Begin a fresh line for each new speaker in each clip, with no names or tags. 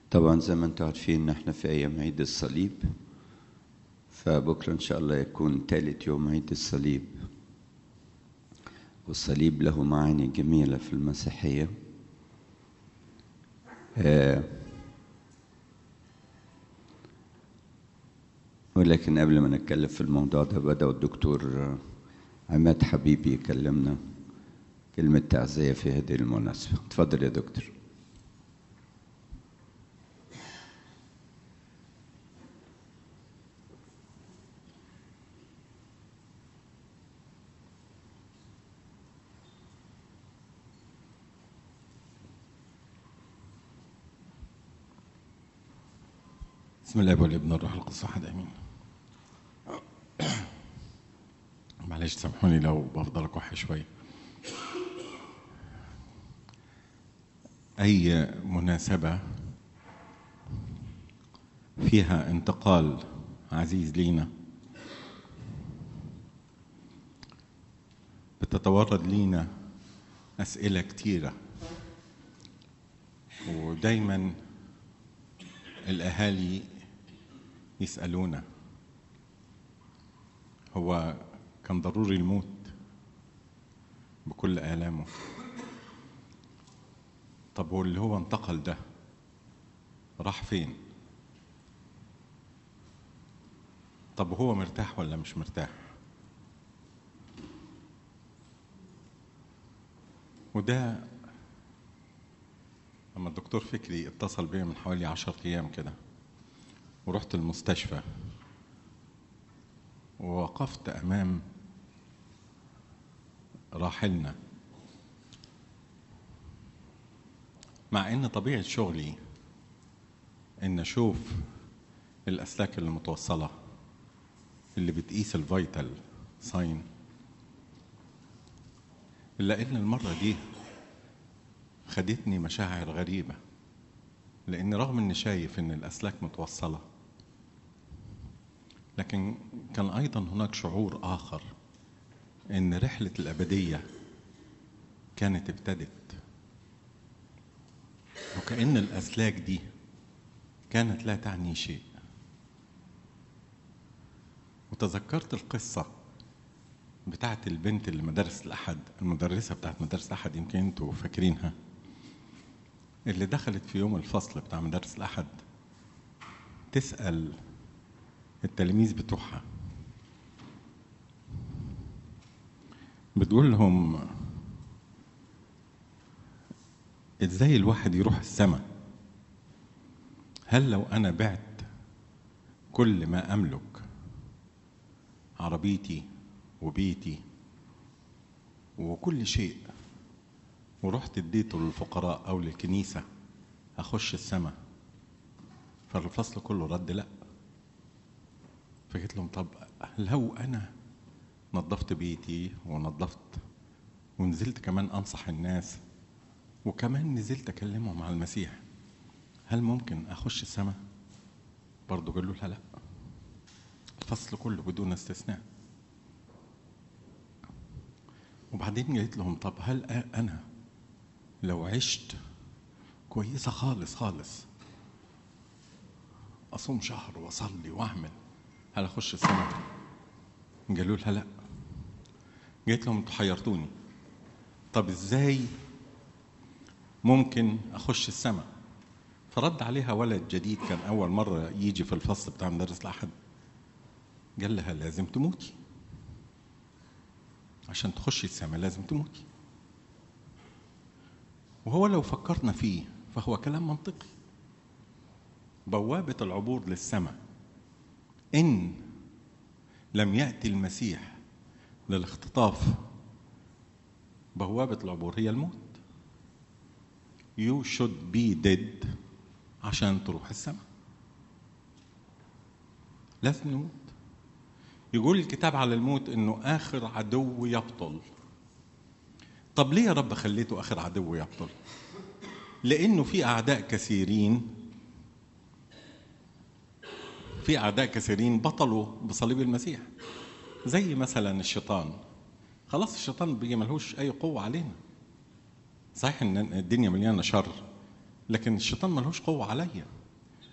طبعا زي ما انتم عارفين ان احنا في ايام عيد الصليب فبكره ان شاء الله يكون ثالث يوم عيد الصليب والصليب له معاني جميله في المسيحيه آه ولكن قبل ما نتكلم في الموضوع ده بدأ الدكتور عماد حبيبي يكلمنا كلمة تعزية في هذه المناسبة اتفضل يا دكتور
بسم الله والابن الروح القدس احد امين معلش سامحوني لو بفضل اكح شويه اي مناسبه فيها انتقال عزيز لينا بتتورد لينا اسئله كتيره ودايما الاهالي يسألونا هو كان ضروري الموت بكل آلامه طب واللي هو انتقل ده راح فين طب هو مرتاح ولا مش مرتاح وده لما الدكتور فكري اتصل بيا من حوالي عشرة أيام كده ورحت المستشفى ووقفت امام راحلنا مع ان طبيعه شغلي ان اشوف الاسلاك المتوصله اللي بتقيس الفيتال ساين الا ان المره دي خدتني مشاعر غريبه لان رغم اني شايف ان الاسلاك متوصله لكن كان ايضا هناك شعور اخر ان رحله الابديه كانت ابتدت وكان الاسلاك دي كانت لا تعني شيء وتذكرت القصه بتاعت البنت اللي مدارس الاحد المدرسه بتاعت مدارس الاحد يمكن انتوا فاكرينها اللي دخلت في يوم الفصل بتاع مدارس الأحد تسأل التلاميذ بتوعها بتقول لهم ازاي الواحد يروح السماء هل لو انا بعت كل ما املك عربيتي وبيتي وكل شيء ورحت اديته للفقراء او للكنيسه اخش السماء فالفصل كله رد لا فقلت لهم طب لو انا نظفت بيتي ونظفت ونزلت كمان انصح الناس وكمان نزلت اكلمهم على المسيح هل ممكن اخش السماء برضه قالوا لها لا الفصل كله بدون استثناء وبعدين قلت لهم طب هل انا لو عشت كويسة خالص خالص أصوم شهر وأصلي وأعمل هل أخش السماء؟ قالوا لها لا قلت لهم انتوا حيرتوني طب إزاي ممكن أخش السماء؟ فرد عليها ولد جديد كان أول مرة يجي في الفصل بتاع مدرس الأحد قال لها لازم تموتي عشان تخشي السماء لازم تموتي وهو لو فكرنا فيه فهو كلام منطقي بوابة العبور للسماء إن لم يأتي المسيح للاختطاف بوابة العبور هي الموت You should be dead عشان تروح السماء لازم نموت يقول الكتاب على الموت انه اخر عدو يبطل طب ليه يا رب خليته اخر عدو يبطل لانه في اعداء كثيرين في اعداء كثيرين بطلوا بصليب المسيح زي مثلا الشيطان خلاص الشيطان بيجي ملهوش اي قوه علينا صحيح ان الدنيا مليانه شر لكن الشيطان ملهوش قوه عليا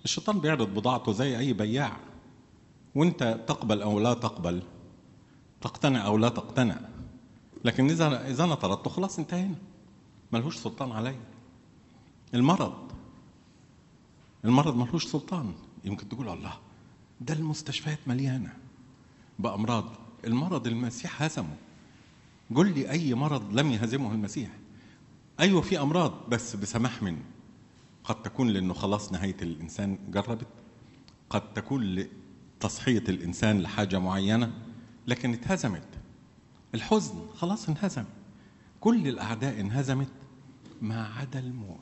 الشيطان بيعرض بضاعته زي اي بياع وانت تقبل او لا تقبل تقتنع او لا تقتنع لكن اذا اذا انا طردته خلاص انتهينا ملهوش سلطان علي المرض المرض ملهوش سلطان يمكن تقول الله ده المستشفيات مليانه بامراض المرض المسيح هزمه قل لي اي مرض لم يهزمه المسيح ايوه في امراض بس بسماح منه قد تكون لانه خلاص نهايه الانسان جربت قد تكون لتصحيه الانسان لحاجه معينه لكن اتهزمت الحزن خلاص انهزم كل الاعداء انهزمت ما عدا الموت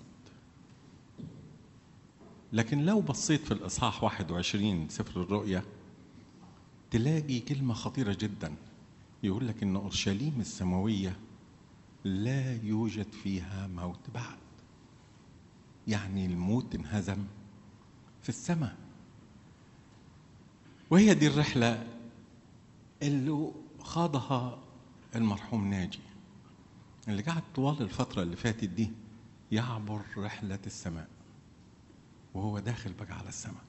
لكن لو بصيت في الاصحاح 21 سفر الرؤيا تلاقي كلمه خطيره جدا يقول لك ان اورشليم السماويه لا يوجد فيها موت بعد يعني الموت انهزم في السماء وهي دي الرحله اللي خاضها المرحوم ناجي اللي قعد طوال الفترة اللي فاتت دي يعبر رحلة السماء وهو داخل بقى على السماء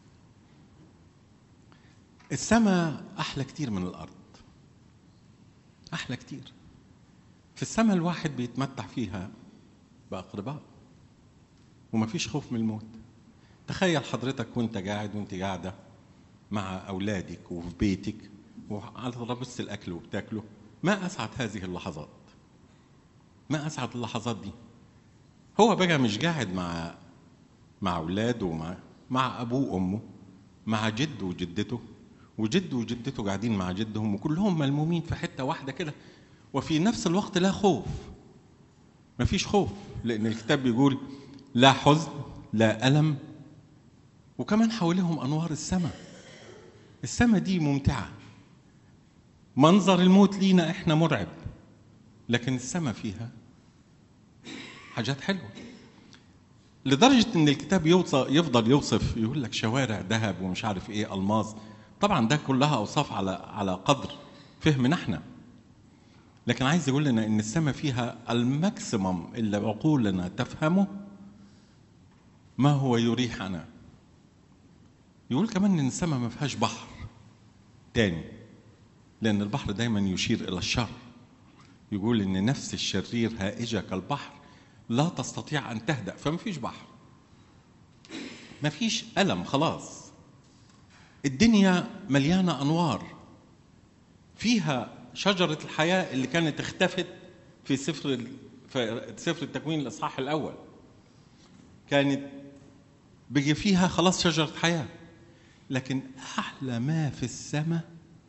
السماء أحلى كتير من الأرض أحلى كتير في السماء الواحد بيتمتع فيها بأقرباء ومفيش خوف من الموت تخيل حضرتك وانت قاعد وانت قاعدة مع أولادك وفي بيتك وعلى ترابيزة الأكل وبتاكله ما أسعد هذه اللحظات ما أسعد اللحظات دي هو بقى مش قاعد مع مع أولاده ومع مع أبوه وأمه مع جده وجدته وجده وجدته قاعدين مع جدهم وكلهم ملمومين في حتة واحدة كده وفي نفس الوقت لا خوف مفيش خوف لأن الكتاب بيقول لا حزن لا ألم وكمان حواليهم أنوار السماء السماء دي ممتعة منظر الموت لينا احنا مرعب لكن السماء فيها حاجات حلوه لدرجه ان الكتاب يوصف يفضل يوصف يقول لك شوارع ذهب ومش عارف ايه الماظ طبعا ده كلها اوصاف على على قدر فهمنا احنا لكن عايز يقول لنا ان السماء فيها الماكسيمم اللي عقولنا تفهمه ما هو يريحنا يقول كمان ان السماء ما فيهاش بحر تاني لأن البحر دايما يشير إلى الشر يقول إن نفس الشرير هائجة كالبحر لا تستطيع أن تهدأ فما فيش بحر ما فيش ألم خلاص الدنيا مليانة أنوار فيها شجرة الحياة اللي كانت اختفت في سفر في سفر التكوين الإصحاح الأول كانت بقي فيها خلاص شجرة حياة لكن أحلى ما في السماء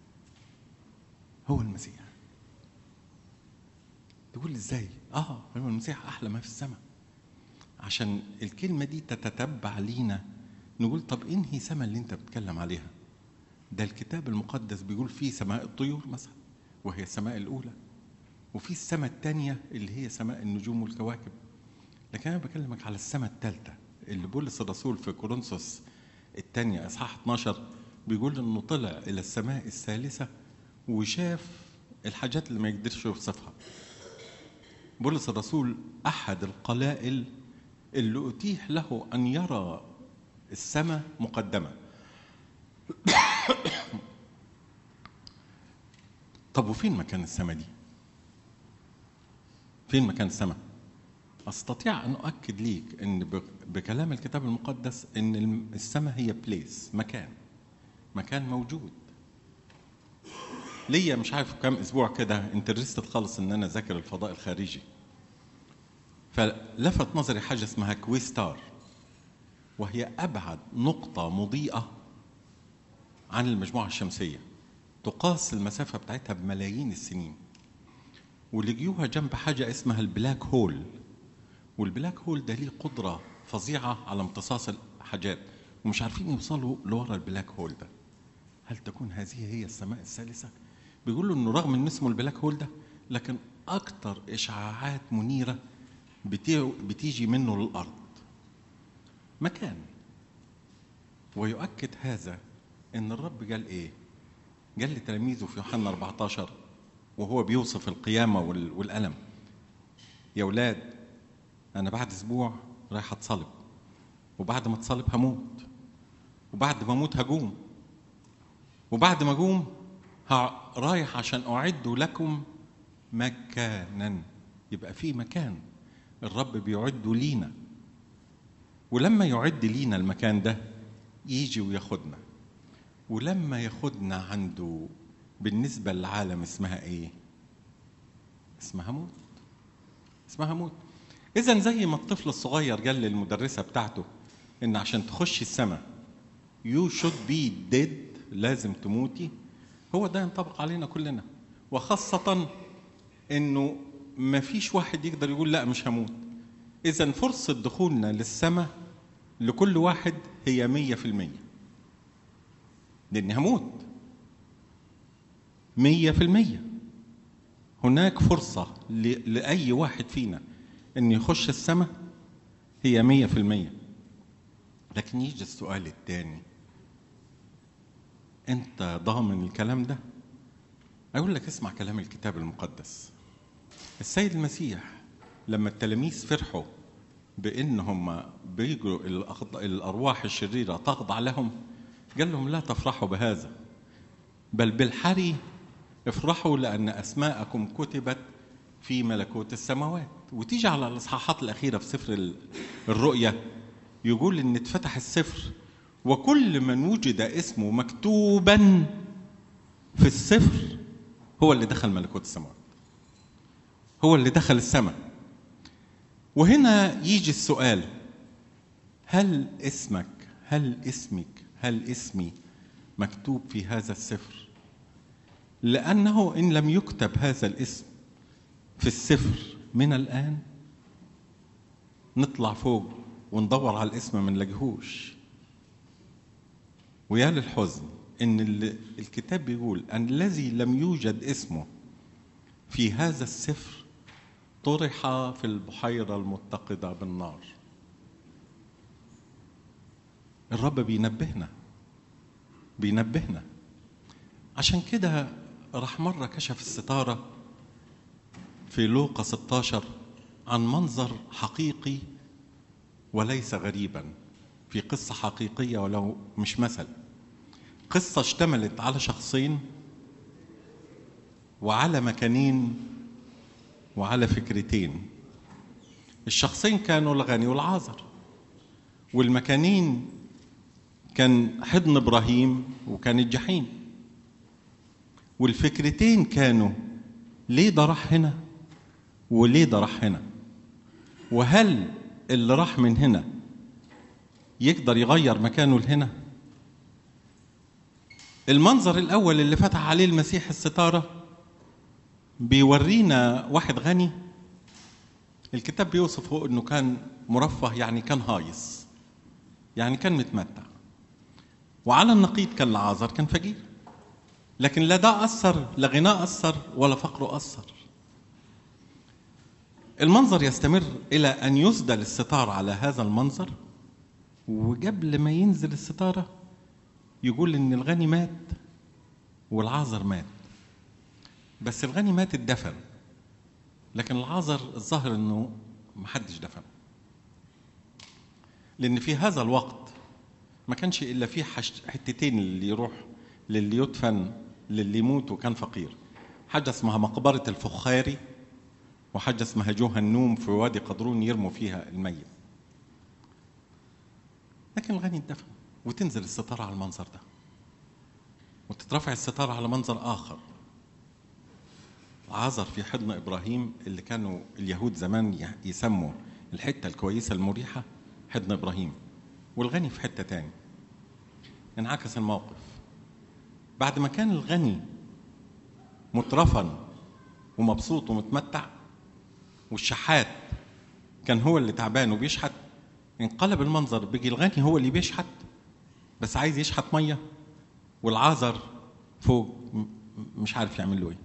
هو المسيح تقول لي ازاي اه هو المسيح احلى ما في السماء عشان الكلمة دي تتتبع لينا نقول طب انهي سماء اللي انت بتتكلم عليها ده الكتاب المقدس بيقول في سماء الطيور مثلا وهي السماء الأولى وفي السماء الثانية اللي هي سماء النجوم والكواكب لكن أنا بكلمك على السماء الثالثة اللي بولس الرسول في كورنثوس الثانية إصحاح 12 بيقول إنه طلع إلى السماء الثالثة وشاف الحاجات اللي ما يقدرش يوصفها بولس الرسول أحد القلائل اللي أتيح له أن يرى السماء مقدمة طب وفين مكان السماء دي؟ فين مكان السماء؟ استطيع ان اؤكد ليك ان بكلام الكتاب المقدس ان السماء هي بليس مكان مكان موجود ليا مش عارف كام اسبوع كده انترستد خالص ان انا اذاكر الفضاء الخارجي فلفت نظري حاجه اسمها كويستار وهي ابعد نقطه مضيئه عن المجموعه الشمسيه تقاس المسافه بتاعتها بملايين السنين ولقيوها جنب حاجه اسمها البلاك هول والبلاك هول ده ليه قدره فظيعه على امتصاص الحاجات ومش عارفين يوصلوا لورا البلاك هول ده هل تكون هذه هي السماء الثالثه بيقولوا انه رغم ان اسمه البلاك هول ده لكن اكتر اشعاعات منيره بتيجي منه للارض مكان ويؤكد هذا ان الرب قال ايه قال لتلاميذه في يوحنا 14 وهو بيوصف القيامه والالم يا اولاد انا بعد اسبوع رايح اتصلب وبعد ما اتصلب هموت وبعد ما اموت هجوم وبعد ما اجوم ه- رايح عشان اعد لكم مكانا يبقى في مكان الرب بيعده لينا ولما يعد لينا المكان ده يجي وياخدنا ولما ياخدنا عنده بالنسبة للعالم اسمها ايه اسمها موت اسمها موت اذا زي ما الطفل الصغير قال للمدرسة بتاعته ان عشان تخشي السماء you should be dead لازم تموتي هو ده ينطبق علينا كلنا وخاصة انه ما فيش واحد يقدر يقول لا مش هموت اذا فرصة دخولنا للسماء لكل واحد هي مية في المية لاني هموت مية في المية هناك فرصة ل- لأي واحد فينا أن يخش السماء هي مية في المية لكن يجي السؤال الثاني أنت ضامن الكلام ده؟ أقول لك اسمع كلام الكتاب المقدس السيد المسيح لما التلاميذ فرحوا بأنهم بيجروا الأخض- الأرواح الشريرة تخضع لهم قال لهم لا تفرحوا بهذا بل بالحري افرحوا لأن أسماءكم كتبت في ملكوت السماوات وتيجي على الإصحاحات الأخيرة في سفر ال- الرؤيا يقول إن اتفتح السفر وكل من وجد اسمه مكتوبا في السفر هو اللي دخل ملكوت السماوات هو اللي دخل السماء وهنا يجي السؤال هل اسمك هل اسمك هل اسمي مكتوب في هذا السفر لأنه إن لم يكتب هذا الاسم في السفر من الآن نطلع فوق وندور على الاسم ما نلاقيهوش ويا للحزن إن ال- الكتاب بيقول أن الذي لم يوجد اسمه في هذا السفر طرح في البحيرة المتقدة بالنار الرب بينبهنا بينبهنا عشان كده راح مرة كشف الستارة في لوقا 16 عن منظر حقيقي وليس غريبا في قصة حقيقية ولو مش مثل قصة اشتملت على شخصين وعلى مكانين وعلى فكرتين الشخصين كانوا الغني والعازر والمكانين كان حضن ابراهيم وكان الجحيم والفكرتين كانوا ليه ده راح هنا وليه ده راح هنا وهل اللي راح من هنا يقدر يغير مكانه لهنا المنظر الاول اللي فتح عليه المسيح الستاره بيورينا واحد غني الكتاب بيوصفه انه كان مرفه يعني كان هايص يعني كان متمتع وعلى النقيض كان العازر كان فقير لكن لا ده أثر لا غناه أثر ولا فقره أثر المنظر يستمر إلى أن يسدل الستار على هذا المنظر وقبل ما ينزل الستارة يقول إن الغني مات والعازر مات بس الغني مات اتدفن لكن العازر الظاهر انه محدش دفنه لان في هذا الوقت ما كانش الا في حش- حتتين اللي يروح للي يدفن للي يموت وكان فقير حاجه اسمها مقبره الفخاري وحاجه اسمها جهنوم في وادي قدرون يرموا فيها الميت لكن الغني اتدفن وتنزل الستاره على المنظر ده وتترفع الستاره على منظر اخر عازر في حضن ابراهيم اللي كانوا اليهود زمان ي- يسموا الحته الكويسه المريحه حضن ابراهيم والغني في حته تاني انعكس الموقف بعد ما كان الغني مترفن ومبسوط ومتمتع والشحات كان هو اللي تعبان وبيشحت انقلب المنظر بيجي الغني هو اللي بيشحت بس عايز يشحت ميه والعازر فوق م- م- مش عارف يعمل له ايه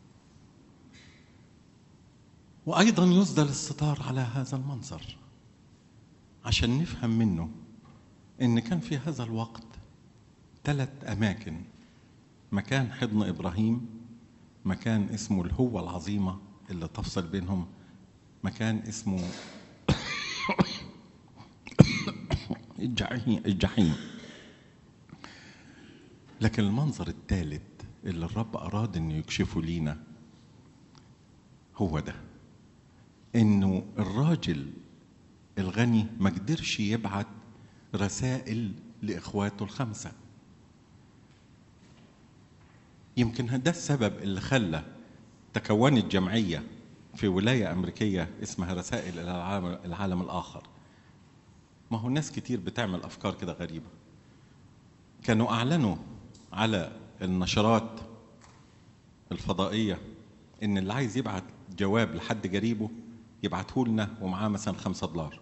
وايضا يسدل الستار على هذا المنظر عشان نفهم منه ان كان في هذا الوقت ثلاث اماكن مكان حضن ابراهيم مكان اسمه الهوة العظيمة اللي تفصل بينهم مكان اسمه الجحيم الجحيم لكن المنظر الثالث اللي الرب أراد إنه يكشفه لينا هو ده إنه الراجل الغني ما قدرش يبعت رسائل لإخواته الخمسة يمكن ده السبب اللي خلى تكونت جمعية في ولاية أمريكية اسمها رسائل إلى العالم, العالم الآخر ما هو ناس كتير بتعمل أفكار كده غريبة كانوا أعلنوا على النشرات الفضائية إن اللي عايز يبعت جواب لحد قريبه يبعته لنا ومعاه مثلا خمسة دولار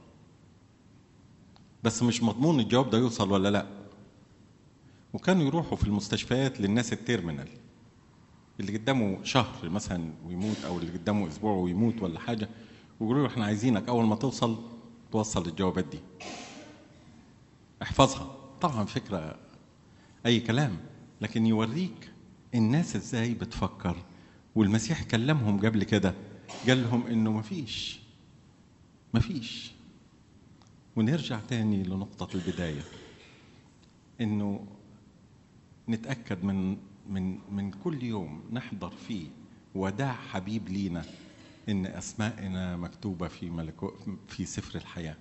بس مش مضمون الجواب ده يوصل ولا لا وكانوا يروحوا في المستشفيات للناس التيرمينال اللي قدامه شهر مثلا ويموت او اللي قدامه اسبوع ويموت ولا حاجه ويقولوا له احنا عايزينك اول ما توصل توصل الجوابات دي احفظها طبعا فكره اي كلام لكن يوريك الناس ازاي بتفكر والمسيح كلمهم قبل كده قال لهم انه مفيش مفيش ونرجع تاني لنقطة البداية انه نتأكد من من من كل يوم نحضر فيه وداع حبيب لينا ان اسماءنا مكتوبة في ملكو في سفر الحياة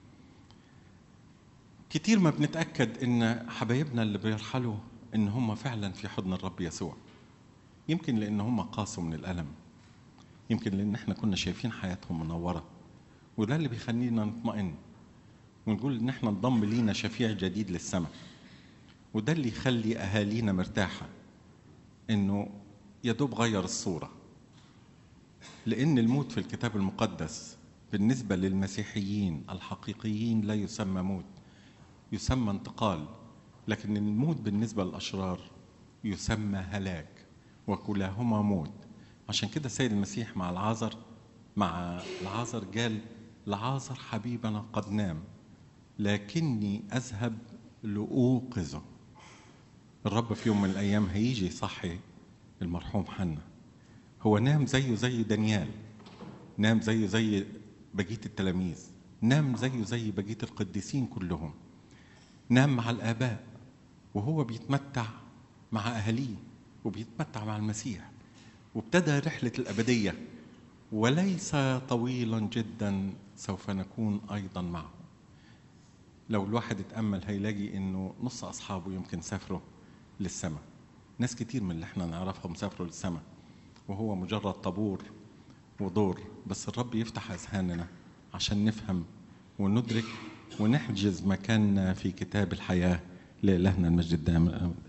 كتير ما بنتأكد ان حبايبنا اللي بيرحلوا ان هم فعلا في حضن الرب يسوع يمكن لان هم قاسوا من الألم يمكن لان احنا كنا شايفين حياتهم منورة وده اللي بيخلينا نطمئن ونقول ان احنا انضم لينا شفيع جديد للسماء وده اللي يخلي اهالينا مرتاحه انه يا دوب غير الصوره لان الموت في الكتاب المقدس بالنسبه للمسيحيين الحقيقيين لا يسمى موت يسمى انتقال لكن الموت بالنسبه للاشرار يسمى هلاك وكلاهما موت عشان كده سيد المسيح مع العازر مع العازر قال لعازر حبيبنا قد نام لكني اذهب لاوقظه الرب في يوم من الايام هيجي يصحي المرحوم حنا هو نام زيه زي دانيال نام زيه زي بقيه التلاميذ نام زيه زي بقيه القديسين كلهم نام مع الاباء وهو بيتمتع مع اهاليه وبيتمتع مع المسيح وابتدى رحله الابديه وليس طويلا جدا سوف نكون ايضا معه لو الواحد اتامل هيلاقي انه نص اصحابه يمكن سافروا للسماء ناس كتير من اللي احنا نعرفهم سافروا للسماء وهو مجرد طابور ودور بس الرب يفتح اذهاننا عشان نفهم وندرك ونحجز مكاننا في كتاب الحياه لالهنا المجد دائما